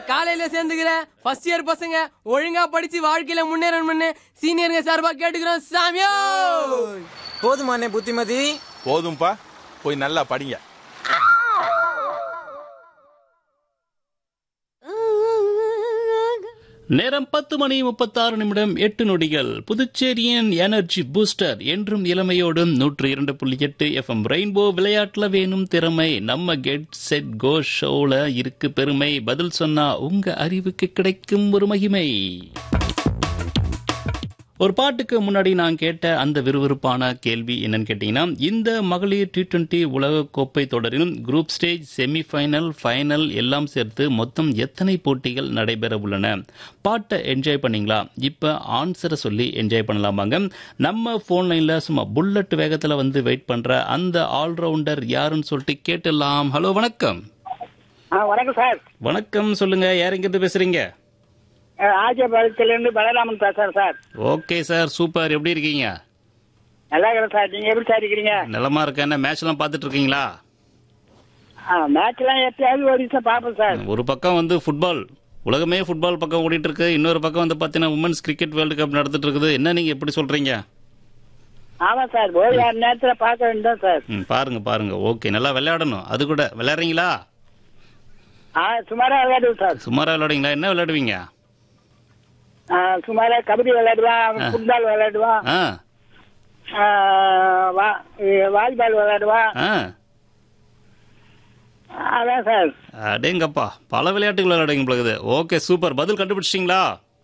காலையில சேர்ந்துக்கிற first year பசங்க ஒழுங்கா படிச்சு வாழ்க்கையில முன்னேறணும்னு சீனியருங்க சார்பா கேட்டுக்கிறோம் சாமியோ போதுமானே புத்திமதி போதும்பா போய் நல்லா படிங்க நேரம் பத்து மணி முப்பத்தாறு நிமிடம் எட்டு நொடிகள் புதுச்சேரியின் எனர்ஜி பூஸ்டர் என்றும் இளமையோடும் நூற்று இரண்டு புள்ளி எட்டு எஃப்எம் ரெயின்போ விளையாட்டுல வேணும் திறமை நம்ம கெட் செட் கோ ஷோல இருக்கு பெருமை பதில் சொன்னா உங்க அறிவுக்கு கிடைக்கும் ஒரு மகிமை ஒரு பாட்டுக்கு முன்னாடி நான் கேட்ட அந்த விறுவிறுப்பான கேள்வி என்னன்னு கேட்டீங்கன்னா இந்த மகளிர் டி டுவெண்டி உலகக்கோப்பை தொடரிலும் குரூப் ஸ்டேஜ் செமிஃபைனல் ஃபைனல் எல்லாம் சேர்த்து மொத்தம் எத்தனை போட்டிகள் நடைபெற உள்ளன பாட்டை என்ஜாய் பண்ணீங்களா இப்போ ஆன்சரை சொல்லி என்ஜாய் பண்ணலாமாங்க நம்ம ஃபோன் லைனில் சும்மா புல்லட் வேகத்தில் வந்து வெயிட் பண்ணுற அந்த ஆல்ரவுண்டர் யாருன்னு சொல்லிட்டு கேட்டுடலாம் ஹலோ வணக்கம் ஆ வணக்கம் சார் வணக்கம் சொல்லுங்க யார் இங்கிருந்து பேசுறீங்க ஆஜபாளையத்திலிருந்து பலராமன் பேசுறேன் சார் ஓகே சார் சூப்பர் எப்படி இருக்கீங்க நல்லா இருக்கிறேன் சார் நீங்க எப்படி சார் இருக்கிறீங்க நலமா இருக்க என்ன மேட்ச்லாம் பார்த்துட்டு இருக்கீங்களா மேட்ச்லாம் எப்பயாவது ஒரு நிமிஷம் பார்ப்போம் சார் ஒரு பக்கம் வந்து ஃபுட்பால் உலகமே ஃபுட்பால் பக்கம் ஓடிட்டு இருக்கு இன்னொரு பக்கம் வந்து பார்த்தீங்கன்னா உமன்ஸ் கிரிக்கெட் வேர்ல்டு கப் நடந்துட்டு இருக்குது என்ன நீங்க எப்படி சொல்றீங்க ஆமா சார் ஒரு ஆறு நேரத்துல பார்க்க வேண்டியதான் சார் ம், பாருங்க பாருங்க ஓகே நல்லா விளையாடணும் அது கூட விளையாடுறீங்களா ஆ சுமாரா விளையாடுவோம் சார் சுமாரா விளையாடுவீங்களா என்ன விளையாடுவீங்க ஆ, சுமாரா கபடி விளையாடுவான் ஃபுட்பால் விளையாடுவான் ஆ ஆ, வா- வாலிபால் விளையாடுவான் ஆ அதான் சார் அடேங்கப்பா பல விளையாட்டுகள் விளையாடுங்க பிள்ளைகுது ஓகே சூப்பர் பதில் கண்டுபிடிச்சிட்டிங்களா